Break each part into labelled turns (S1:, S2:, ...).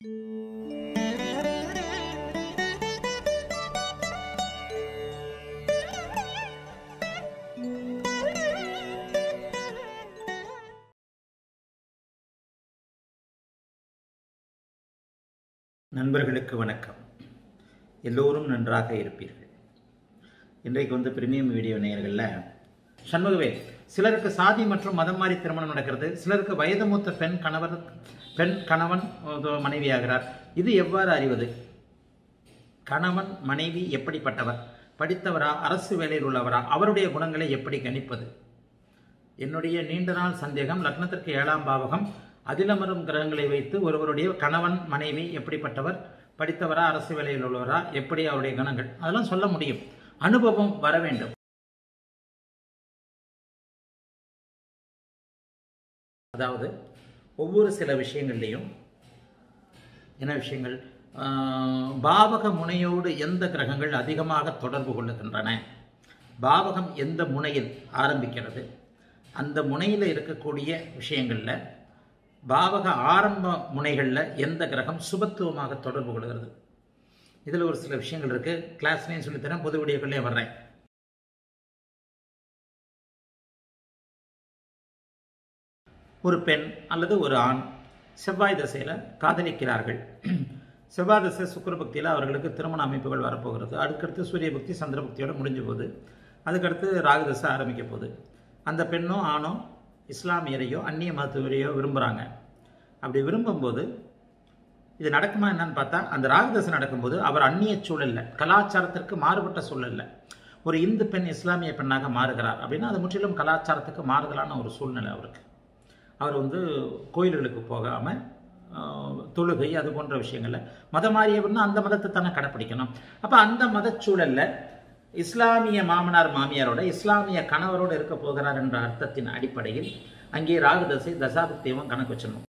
S1: நண்பர்களுக்கு வணக்கம் எல்லோரும் நன்றாக இருப்பீர்கள் இன்றைக்கு வந்து பிரீமியம் வீடியோ நேயர்களில் சண்முகவே சிலருக்கு சாதி மற்றும் மதம் மாறி திருமணம் நடக்கிறது சிலருக்கு வயது மூத்த பெண் கணவர் பெண் கணவன் ஒரு மனைவியாகிறார் இது எவ்வாறு அறிவது கணவன் மனைவி எப்படிப்பட்டவர் படித்தவரா அரசு வேலையில் உள்ளவரா அவருடைய குணங்களை எப்படி கணிப்பது என்னுடைய நீண்ட நாள் சந்தேகம் லக்னத்திற்கு ஏழாம் பாவகம் அதிலமரும் கிரகங்களை வைத்து ஒருவருடைய கணவன் மனைவி எப்படிப்பட்டவர் படித்தவரா அரசு வேலையில் உள்ளவரா எப்படி அவருடைய குணங்கள் அதெல்லாம் சொல்ல முடியும் அனுபவம் வர வேண்டும் அதாவது ஒவ்வொரு சில விஷயங்கள்லையும் என்ன விஷயங்கள் ஆஹ், பாவக முனையோடு எந்த கிரகங்கள் அதிகமாக தொடர்பு கொள்ளுகின்றன பாவகம் எந்த முனையில் ஆரம்பிக்கிறது அந்த முனையில் இருக்கக்கூடிய விஷயங்களில் பாவக ஆரம்ப முனைகளில் எந்த கிரகம் சுபத்துவமாக தொடர்பு கொள்கிறது இதில் ஒரு சில விஷயங்கள் இருக்குது கிளாஸ்லேயும் சொல்லித்தரேன் பொது வீடியோக்கள்லேயும் வர்றேன் ஒரு பெண் அல்லது ஒரு ஆண் செவ்வாய் திசையில் காதலிக்கிறார்கள் செவ்வாய் திசை சுக்கிர பக்தியில் அவர்களுக்கு திருமண அமைப்புகள் வரப்போகிறது அதுக்கடுத்து சூரிய பக்தி சந்திர பக்தியோட முடிஞ்சு போகுது அதுக்கடுத்து ராகு திசை ஆரம்பிக்க போகுது அந்த பெண்ணோ ஆணோ இஸ்லாமியரையோ அந்நிய மதத்தவரையோ விரும்புகிறாங்க அப்படி விரும்பும்போது இது நடக்குமா என்னன்னு பார்த்தா அந்த ராகுதசை நடக்கும்போது அவர் அந்நிய சூழல்ல கலாச்சாரத்திற்கு மாறுபட்ட சூழல்ல ஒரு இந்து பெண் இஸ்லாமிய பெண்ணாக மாறுகிறார் அப்படின்னா அது முற்றிலும் கலாச்சாரத்துக்கு மாறுதலான ஒரு சூழ்நிலை அவருக்கு அவர் வந்து கோயில்களுக்கு போகாமல் தொழுகை அது போன்ற விஷயங்கள்ல மதம் மாறியவர்னா அந்த மதத்தை தானே கடைப்பிடிக்கணும் அப்போ அந்த மதச்சூழல்ல இஸ்லாமிய மாமனார் மாமியாரோட இஸ்லாமிய கணவரோட இருக்க போகிறார் என்ற அர்த்தத்தின் அடிப்படையில் அங்கே ராகுதசை தசாபக்தியமும் கணக்கு வச்சிடணும்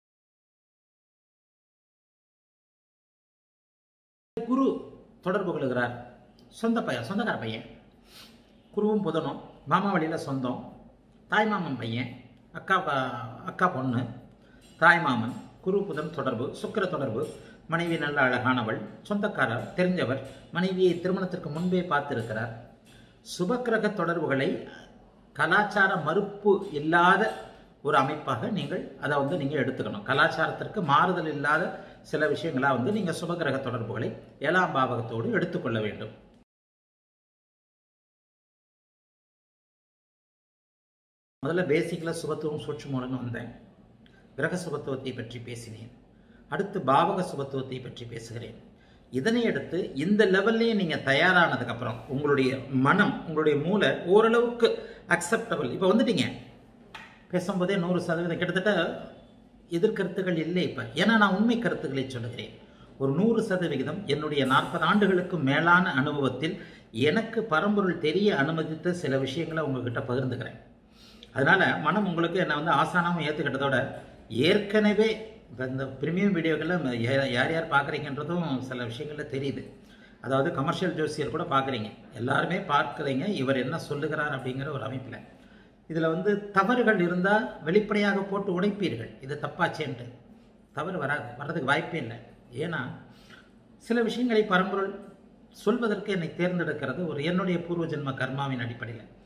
S1: குரு தொடர்பு கொள்கிறார் சொந்த பையன் சொந்தக்கார பையன் குருவும் புதனும் மாமா வழியில் சொந்தம் தாய் மாமன் பையன் அக்கா ப- அக்கா பொண்ணு தாய் மாமன் குரு புதன் தொடர்பு சுக்கிர தொடர்பு மனைவி நல்ல அழகானவள் சொந்தக்காரர் தெரிஞ்சவர் மனைவியை திருமணத்திற்கு முன்பே பார்த்திருக்கிறார் சுபக்கிரக தொடர்புகளை கலாச்சார மறுப்பு இல்லாத ஒரு அமைப்பாக நீங்கள் அதை வந்து நீங்கள் எடுத்துக்கணும் கலாச்சாரத்திற்கு மாறுதல் இல்லாத சில விஷயங்களா வந்து நீங்கள் சுபகிரக தொடர்புகளை ஏழாம் பாவகத்தோடு எடுத்துக்கொள்ள வேண்டும் முதல்ல பேசிக்கில் சுபத்துவம் சூட்சுமோன்னு வந்தேன் கிரக சுபத்துவத்தை பற்றி பேசினேன் அடுத்து பாவக சுபத்துவத்தை பற்றி பேசுகிறேன் இதனை அடுத்து இந்த லெவல்லையே நீங்கள் தயாரானதுக்கப்புறம் உங்களுடைய மனம் உங்களுடைய மூளை ஓரளவுக்கு அக்செப்டபிள் இப்போ வந்துட்டீங்க பேசும்போதே நூறு சதவீதம் கிட்டத்தட்ட எதிர்கருத்துகள் இல்லை இப்போ ஏன்னா நான் உண்மை கருத்துக்களை சொல்லுகிறேன் ஒரு நூறு சதவிகிதம் என்னுடைய நாற்பது ஆண்டுகளுக்கு மேலான அனுபவத்தில் எனக்கு பரம்பொருள் தெரிய அனுமதித்த சில விஷயங்களை உங்ககிட்ட பகிர்ந்துக்கிறேன் அதனால மனம் உங்களுக்கு என்னை வந்து ஆசானாமல் ஏற்றுக்கிட்டதோட ஏற்கனவே இப்ப இந்த ப்ரீமியம் வீடியோக்களில் யார் யார் பார்க்குறீங்கன்றதும் சில விஷயங்கள்ல தெரியுது அதாவது கமர்ஷியல் ஜோசியர் கூட பார்க்குறீங்க எல்லாருமே பார்க்குறீங்க இவர் என்ன சொல்லுகிறார் அப்படிங்கிற ஒரு அமைப்பில் இதில் வந்து தவறுகள் இருந்தால் வெளிப்படையாக போட்டு உடைப்பீர்கள் இது தப்பாச்சேன்ட்டு தவறு வராது வர்றதுக்கு வாய்ப்பே இல்லை ஏன்னா சில விஷயங்களை பரம்பொருள் சொல்வதற்கு என்னை தேர்ந்தெடுக்கிறது ஒரு என்னுடைய பூர்வ ஜென்ம கர்மாவின் அடிப்படையில்